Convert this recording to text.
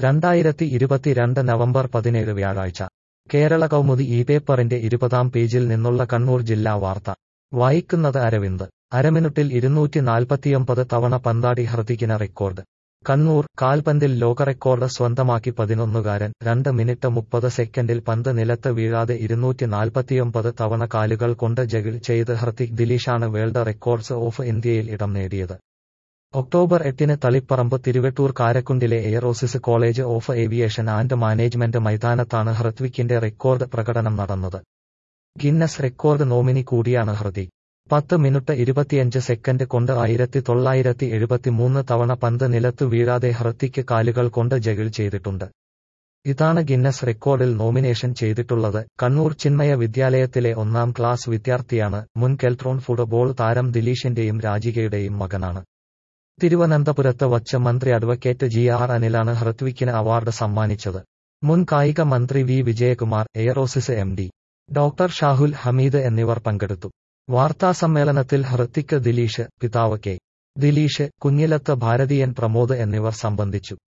രണ്ടായിരത്തി ഇരുപത്തിരണ്ട് നവംബർ പതിനേഴ് വ്യാഴാഴ്ച കേരള കൗമുദി ഈ പേപ്പറിന്റെ ഇരുപതാം പേജിൽ നിന്നുള്ള കണ്ണൂർ ജില്ലാ വാർത്ത വായിക്കുന്നത് അരവിന്ദ് അരമിനുട്ടിൽ ഇരുന്നൂറ്റി നാൽപ്പത്തിയൊമ്പത് തവണ പന്താടി ഹൃതിക്കിന് റെക്കോർഡ് കണ്ണൂർ കാൽപന്തിൽ ലോക റെക്കോർഡ് സ്വന്തമാക്കി പതിനൊന്നുകാരൻ രണ്ട് മിനിറ്റ് മുപ്പത് സെക്കൻഡിൽ പന്ത് നിലത്ത് വീഴാതെ ഇരുന്നൂറ്റി നാൽപ്പത്തിയൊമ്പത് തവണ കാലുകൾ കൊണ്ട് ജഗിൾ ചെയ്ത് ഹൃതിക് ദിലീഷാണ് വേൾഡ് റെക്കോർഡ്സ് ഓഫ് ഇന്ത്യയിൽ ഇടം നേടിയത് ഒക്ടോബർ എട്ടിന് തളിപ്പറമ്പ് തിരുവെട്ടൂർ കാരക്കുണ്ടിലെ Aerosis college of aviation and management മൈതാനത്താണ് ഹൃത്വിക്കിന്റെ റെക്കോർഡ് പ്രകടനം നടന്നത് ഗിന്നസ് റെക്കോർഡ് നോമിനി കൂടിയാണ് ഹൃതിക് പത്ത് മിനിറ്റ് ഇരുപത്തിയഞ്ച് സെക്കൻഡ് കൊണ്ട് ആയിരത്തി തൊള്ളായിരത്തി എഴുപത്തിമൂന്ന് തവണ പന്ത് നിലത്തു വീഴാതെ ഹൃത്തിക്ക് കാലുകൾ കൊണ്ട് ജഗിൾ ചെയ്തിട്ടുണ്ട് ഇതാണ് ഗിന്നസ് റെക്കോർഡിൽ നോമിനേഷൻ ചെയ്തിട്ടുള്ളത് കണ്ണൂർ ചിന്മയ വിദ്യാലയത്തിലെ ഒന്നാം ക്ലാസ് വിദ്യാർത്ഥിയാണ് മുൻ കെൽട്രോൺ ഫുട്ബോൾ താരം ദിലീഷിന്റെയും രാജികയുടെയും മകനാണ് തിരുവനന്തപുരത്ത് വച്ച് മന്ത്രി അഡ്വക്കേറ്റ് ജി ആർ അനിലാണ് ഹൃത്വിക്കിന് അവാർഡ് സമ്മാനിച്ചത് മുൻ കായിക മന്ത്രി V Vijayakumar Aerosis M D doctor Shahul Hameed എന്നിവർ പങ്കെടുത്തു വാർത്താസമ്മേളനത്തിൽ ഹൃത്തിക് ദിലീഷ് പിതാവ് കെ ദിലീഷ് കുഞ്ഞിലത്ത് ഭാരതീയൻ പ്രമോദ് എന്നിവർ സംബന്ധിച്ചു